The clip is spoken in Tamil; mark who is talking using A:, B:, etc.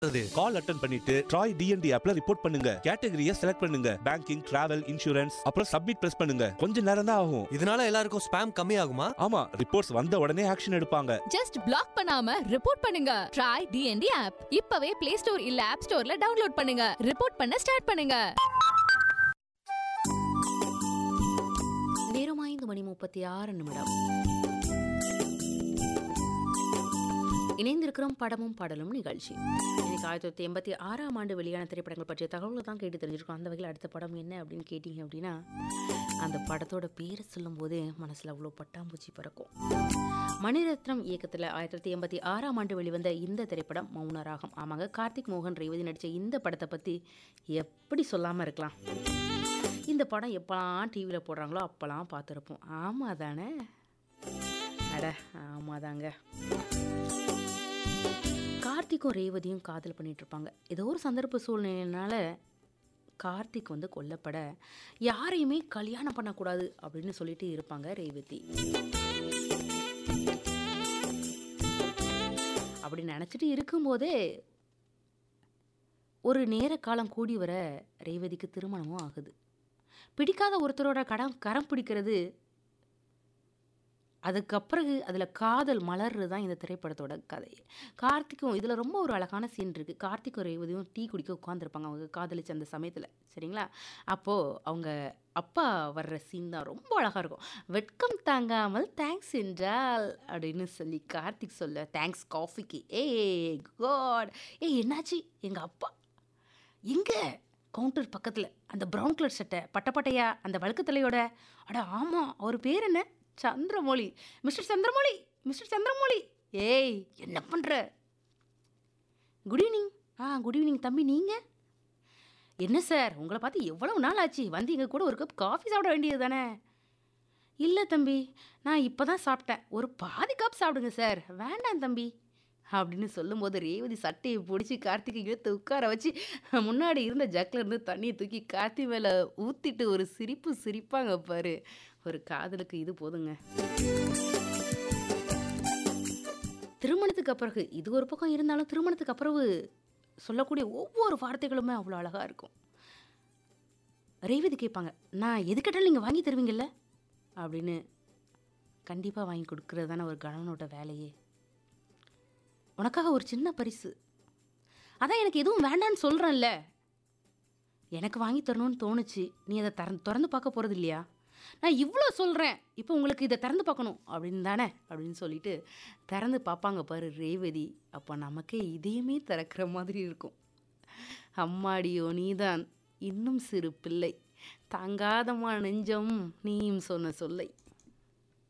A: கால் அட்டன் பண்ணிட்டு ட்ராய் டிஎன்டி ஆப்ல ரிப்போர்ட் பண்ணுங்க கேட்டகரியை செலக்ட் பண்ணுங்க பேங்கிங் டிராவல் இன்சூரன்ஸ் அப்புறம் சப்மிட் பிரஸ் பண்ணுங்க கொஞ்ச நேரம் தான் ஆகும்
B: இதனால எல்லாருக்கும் ஸ்பேம் கம்மி ஆகுமா
A: ஆமா ரிப்போர்ட்ஸ் வந்த உடனே ஆக்ஷன் எடுப்பாங்க
C: ஜஸ்ட் பிளாக் பண்ணாம ரிப்போர்ட் பண்ணுங்க ட்ரை டிஎன்டி ஆப் இப்பவே பிளே ஸ்டோர் இல்ல ஆப் ஸ்டோர்ல டவுன்லோட் பண்ணுங்க ரிப்போர்ட் பண்ண ஸ்டார்ட் பண்ணுங்க
D: நேரம் ஐந்து மணி முப்பத்தி ஆறு நிமிடம் இணைந்திருக்கிறோம் படமும் பாடலும் நிகழ்ச்சி இன்னைக்கு ஆயிரத்தி தொள்ளாயிரத்தி எண்பத்தி ஆறாம் ஆண்டு வெளியான திரைப்படங்கள் பற்றிய தகவல்கள் தான் கேட்டு தெரிஞ்சிருக்கோம் அந்த வகையில் அடுத்த படம் என்ன அப்படின்னு கேட்டிங்க அப்படின்னா அந்த படத்தோட பேரை சொல்லும் போதே மனசில் அவ்வளோ பட்டாம்பூச்சி பறக்கும் மணிரத்னம் இயக்கத்தில் ஆயிரத்தி தொள்ளாயிரத்தி எண்பத்தி ஆறாம் ஆண்டு வெளிவந்த இந்த திரைப்படம் மௌன ராகம் ஆமாங்க கார்த்திக் மோகன் ரேவதி நடித்த இந்த படத்தை பற்றி எப்படி சொல்லாமல் இருக்கலாம் இந்த படம் எப்போலாம் டிவியில் போடுறாங்களோ அப்போலாம் பார்த்துருப்போம் ஆமாம் தானே அட ஆமாம் தாங்க கார்த்திக்கும் ரேவதியும் காதல் பண்ணிட்டு இருப்பாங்க ஏதோ ஒரு சந்தர்ப்ப சூழ்நிலையினால கார்த்திக் வந்து கொல்லப்பட யாரையுமே கல்யாணம் பண்ணக்கூடாது அப்படின்னு சொல்லிட்டு இருப்பாங்க ரேவதி அப்படி நினச்சிட்டு இருக்கும்போதே ஒரு நேர காலம் கூடி வர ரேவதிக்கு திருமணமும் ஆகுது பிடிக்காத ஒருத்தரோட கடம் கரம் பிடிக்கிறது அதுக்கப்பிறகு அதில் காதல் மலர்றது தான் இந்த திரைப்படத்தோட கதை கார்த்திக்கும் இதில் ரொம்ப ஒரு அழகான சீன் இருக்குது கார்த்திக்கும் ரேவதியும் டீ குடிக்க உட்காந்துருப்பாங்க அவங்க காதலிச்ச அந்த சமயத்தில் சரிங்களா அப்போது அவங்க அப்பா வர்ற சீன் தான் ரொம்ப அழகாக இருக்கும் வெட்கம் தாங்காமல் தேங்க்ஸ் என்றால் அப்படின்னு சொல்லி கார்த்திக் சொல்ல தேங்க்ஸ் காஃபிக்கு ஏ காட் ஏ என்னாச்சு எங்கள் அப்பா எங்கே கவுண்டர் பக்கத்தில் அந்த ப்ரௌன் கலர் சட்டை பட்டப்பட்டையா அந்த வழுக்கு தலையோட அட ஆமாம் அவர் பேர் என்ன சந்திரமௌலி மிஸ்டர் சந்திரமௌலி மிஸ்டர் சந்திரமௌலி ஏய் என்ன பண்ணுற குட் ஈவினிங் ஆ குட் ஈவினிங் தம்பி நீங்கள் என்ன சார் உங்களை பார்த்து எவ்வளவு நாள் ஆச்சு வந்து எங்கள் கூட ஒரு கப் காஃபி சாப்பிட வேண்டியது தானே இல்லை தம்பி நான் இப்போ தான் சாப்பிட்டேன் ஒரு பாதி கப் சாப்பிடுங்க சார் வேண்டாம் தம்பி அப்படின்னு சொல்லும்போது ரேவதி சட்டையை பிடிச்சி கார்த்திகை இழுத்து உட்கார வச்சு முன்னாடி இருந்த ஜக்கில் இருந்து தண்ணியை தூக்கி கார்த்தி மேலே ஊற்றிட்டு ஒரு சிரிப்பு சிரிப்பாங்க பாரு ஒரு காதலுக்கு இது போதுங்க திருமணத்துக்கு பிறகு இது ஒரு பக்கம் இருந்தாலும் திருமணத்துக்கு பிறகு சொல்லக்கூடிய ஒவ்வொரு வார்த்தைகளுமே அவ்வளோ அழகாக இருக்கும் ரேவதி கேட்பாங்க நான் எது கேட்டாலும் நீங்கள் வாங்கி தருவீங்கல்ல அப்படின்னு கண்டிப்பாக வாங்கி கொடுக்கறது தானே ஒரு கணவனோட வேலையே உனக்காக ஒரு சின்ன பரிசு அதான் எனக்கு எதுவும் வேண்டான்னு சொல்கிறேன்ல எனக்கு வாங்கி தரணும்னு தோணுச்சு நீ அதை திறந்து திறந்து பார்க்க போகிறது இல்லையா நான் இவ்வளோ சொல்கிறேன் இப்போ உங்களுக்கு இதை திறந்து பார்க்கணும் அப்படின்னு தானே அப்படின்னு சொல்லிட்டு திறந்து பார்ப்பாங்க பாரு ரேவதி அப்போ நமக்கே இதையுமே திறக்கிற மாதிரி இருக்கும் அம்மாடியோ நீதான் இன்னும் சிறு பிள்ளை தாங்காதமா நெஞ்சம் நீயும் சொன்ன சொல்லை